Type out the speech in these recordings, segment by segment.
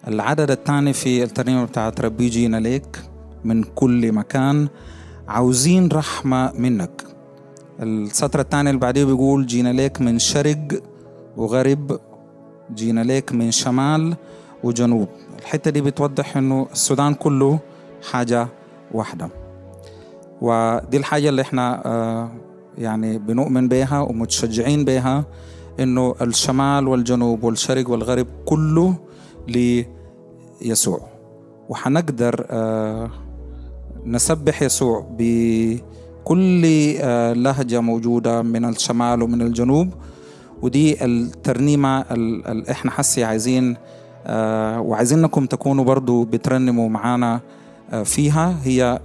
العدد الثاني في الترنيمة بتاعت ربي جينا ليك من كل مكان عاوزين رحمة منك السطر الثاني اللي بعديه بيقول جينا ليك من شرق وغرب جينا ليك من شمال وجنوب الحتة دي بتوضح انه السودان كله حاجة واحدة ودي الحاجة اللي احنا آه يعني بنؤمن بها ومتشجعين بها انه الشمال والجنوب والشرق والغرب كله ليسوع وحنقدر آه نسبح يسوع بكل آه لهجة موجودة من الشمال ومن الجنوب ودي الترنيمة اللي احنا حسي عايزين آه وعايزينكم تكونوا برضو بترنموا معانا آه فيها هي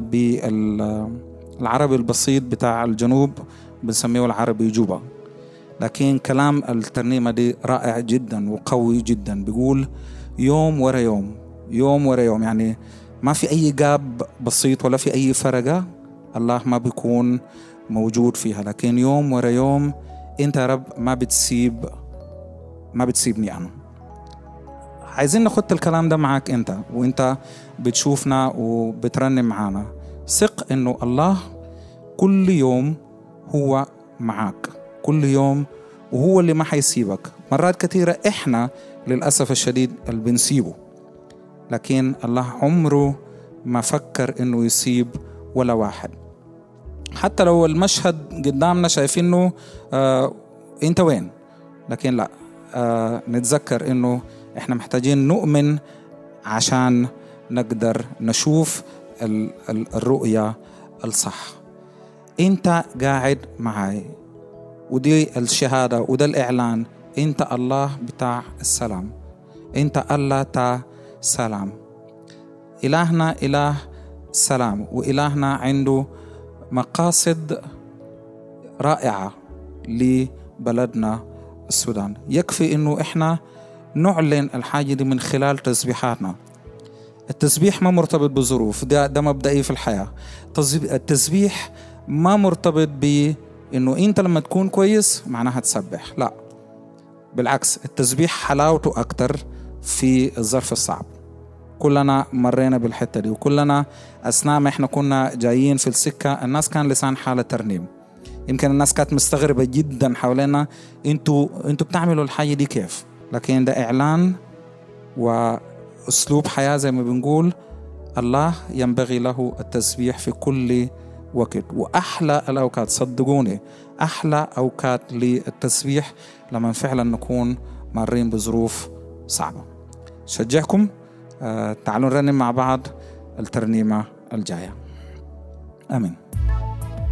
بالعربي البسيط بتاع الجنوب بنسميه العربي جوبا لكن كلام الترنيمة دي رائع جدا وقوي جدا بيقول يوم ورا يوم يوم ورا يوم يعني ما في أي جاب بسيط ولا في أي فرقة الله ما بيكون موجود فيها لكن يوم ورا يوم أنت يا رب ما بتسيب ما بتسيبني أنا عايزين ناخد الكلام ده معاك أنت وأنت بتشوفنا وبترنم معانا ثق إنه الله كل يوم هو معاك كل يوم وهو اللي ما حيسيبك مرات كثيرة إحنا للأسف الشديد اللي بنسيبه لكن الله عمره ما فكر إنه يسيب ولا واحد حتى لو المشهد قدامنا شايفينه آه أنت وين لكن لا آه نتذكر إنه إحنا محتاجين نؤمن عشان نقدر نشوف الرؤية الصح انت قاعد معي ودي الشهاده وده الاعلان انت الله بتاع السلام انت الله تاع سلام الهنا اله سلام والهنا عنده مقاصد رائعه لبلدنا السودان يكفي انه احنا نعلن الحاجه دي من خلال تسبيحاتنا التسبيح ما مرتبط بظروف ده ده مبدئي في الحياه التسبيح ما مرتبط بانه انت لما تكون كويس معناها تسبح لا بالعكس التسبيح حلاوته اكتر في الظرف الصعب كلنا مرينا بالحته دي وكلنا اثناء ما احنا كنا جايين في السكه الناس كان لسان حاله ترنيم يمكن الناس كانت مستغربه جدا حوالينا انتوا انتوا بتعملوا الحاجه دي كيف لكن ده اعلان واسلوب حياه زي ما بنقول الله ينبغي له التسبيح في كل وقت واحلى الاوقات صدقوني احلى اوقات للتسبيح لما فعلا نكون مارين بظروف صعبه شجعكم آه تعالوا نرنم مع بعض الترنيمه الجايه امين